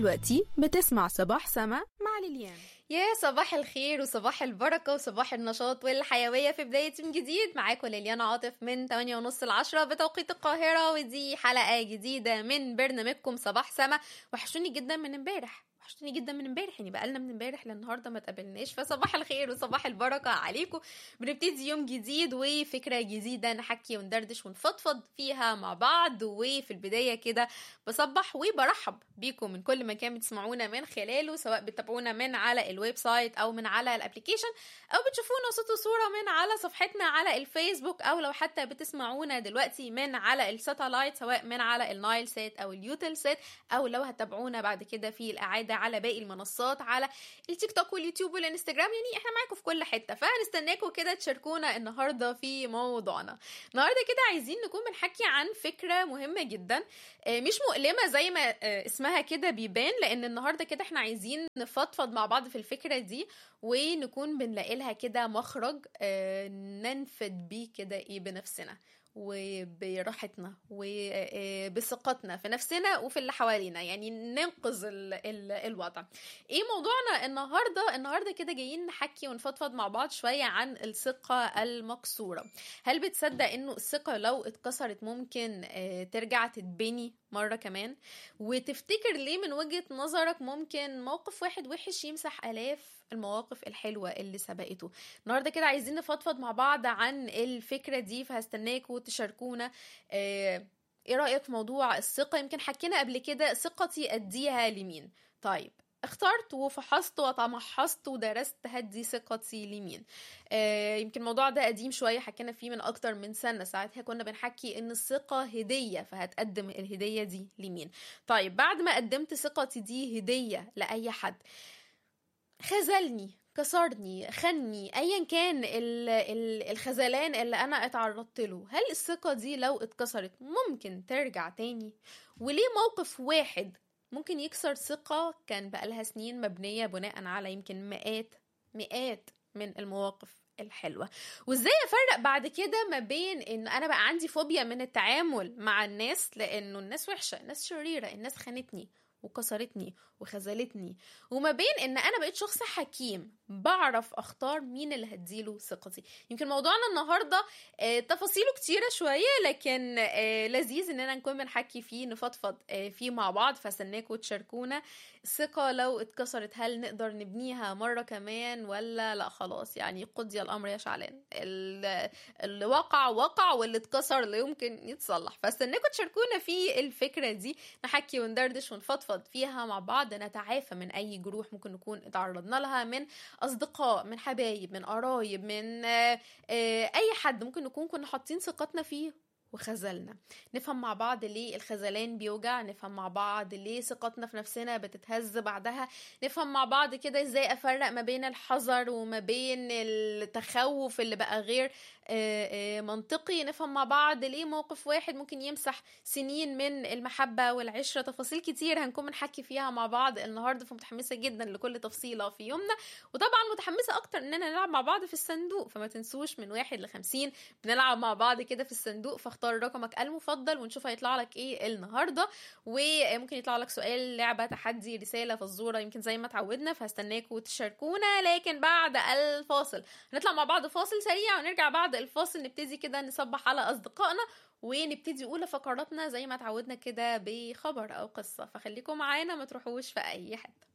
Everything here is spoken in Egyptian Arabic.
دلوقتي بتسمع صباح سما مع ليليان يا صباح الخير وصباح البركة وصباح النشاط والحيوية في بداية يوم جديد معاكم ليليان عاطف من 8 ونص العشرة بتوقيت القاهرة ودي حلقة جديدة من برنامجكم صباح سما وحشوني جدا من امبارح وحشتني جدا من امبارح يعني بقالنا من امبارح للنهارده ما تقابلناش فصباح الخير وصباح البركه عليكم بنبتدي يوم جديد وفكره جديده نحكي وندردش ونفضفض فيها مع بعض وفي البدايه كده بصبح وبرحب بيكم من كل مكان بتسمعونا من خلاله سواء بتتابعونا من على الويب سايت او من على الابلكيشن او بتشوفونا صوت وصوره من على صفحتنا على الفيسبوك او لو حتى بتسمعونا دلوقتي من على الساتلايت سواء من على النايل سات او اليوتل سات او لو هتتابعونا بعد كده في الاعاده على باقي المنصات على التيك توك واليوتيوب والانستجرام يعني احنا معاكم في كل حته فهنستناكم كده تشاركونا النهارده في موضوعنا النهارده كده عايزين نكون بنحكي عن فكره مهمه جدا مش مؤلمه زي ما اسمها كده بيبان لان النهارده كده احنا عايزين نفضفض مع بعض في الفكره دي ونكون بنلاقي لها كده مخرج ننفد بيه كده ايه بنفسنا وبراحتنا وبثقتنا في نفسنا وفي اللي حوالينا يعني ننقذ ال ال الوضع ايه موضوعنا النهارده النهارده كده جايين نحكي ونفضفض مع بعض شويه عن الثقه المكسوره هل بتصدق انه الثقه لو اتكسرت ممكن ترجع تتبني مرة كمان وتفتكر ليه من وجهة نظرك ممكن موقف واحد وحش يمسح آلاف المواقف الحلوة اللي سبقته النهاردة كده عايزين نفضفض مع بعض عن الفكرة دي فهستناكوا تشاركونا آه ايه رأيك في موضوع الثقة يمكن حكينا قبل كده ثقتي أديها لمين طيب اخترت وفحصت وتمحصت ودرست هدي ثقتي لمين آه يمكن الموضوع ده قديم شويه حكينا فيه من اكتر من سنه ساعتها كنا بنحكي ان الثقه هديه فهتقدم الهديه دي لمين طيب بعد ما قدمت ثقتي دي هديه لاي حد خذلني كسرني خني ايا كان ال ال الخذلان اللي انا اتعرضت له هل الثقه دي لو اتكسرت ممكن ترجع تاني وليه موقف واحد ممكن يكسر ثقة كان بقالها سنين مبنية بناء على يمكن مئات مئات من المواقف الحلوة وازاي افرق بعد كده ما بين ان انا بقى عندي فوبيا من التعامل مع الناس لانه الناس وحشة الناس شريرة الناس خانتني وكسرتني وخذلتني وما بين ان انا بقيت شخص حكيم بعرف اختار مين اللي هديله ثقتي يمكن موضوعنا النهارده آه تفاصيله كتيره شويه لكن آه لذيذ اننا نكون بنحكي فيه نفضفض آه فيه مع بعض فاستناكم تشاركونا الثقه لو اتكسرت هل نقدر نبنيها مره كمان ولا لا خلاص يعني قضي الامر يا شعلان اللي وقع وقع واللي اتكسر لا يمكن يتصلح فاستناكم تشاركونا في الفكره دي نحكي وندردش ونفضفض فيها مع بعض نتعافى من اي جروح ممكن نكون اتعرضنا لها من اصدقاء من حبايب من قرايب من اي حد ممكن نكون كنا حاطين ثقتنا فيه وخذلنا نفهم مع بعض ليه الخذلان بيوجع نفهم مع بعض ليه ثقتنا في نفسنا بتتهز بعدها نفهم مع بعض كده ازاي افرق ما بين الحذر وما بين التخوف اللي بقى غير منطقي نفهم مع بعض ليه موقف واحد ممكن يمسح سنين من المحبة والعشرة تفاصيل كتير هنكون بنحكي فيها مع بعض النهاردة فمتحمسة جدا لكل تفصيلة في يومنا وطبعا متحمسة أكتر إننا نلعب مع بعض في الصندوق فما تنسوش من واحد لخمسين بنلعب مع بعض كده في الصندوق فاختار رقمك المفضل ونشوف هيطلع لك ايه النهاردة وممكن يطلع لك سؤال لعبة تحدي رسالة فزورة يمكن زي ما اتعودنا فهستناكوا تشاركونا لكن بعد الفاصل هنطلع مع بعض فاصل سريع ونرجع بعد الفاصل نبتدي كده نصبح على اصدقائنا ونبتدي اولى فقراتنا زي ما اتعودنا كده بخبر او قصه فخليكم معانا ما تروحوش في اي حته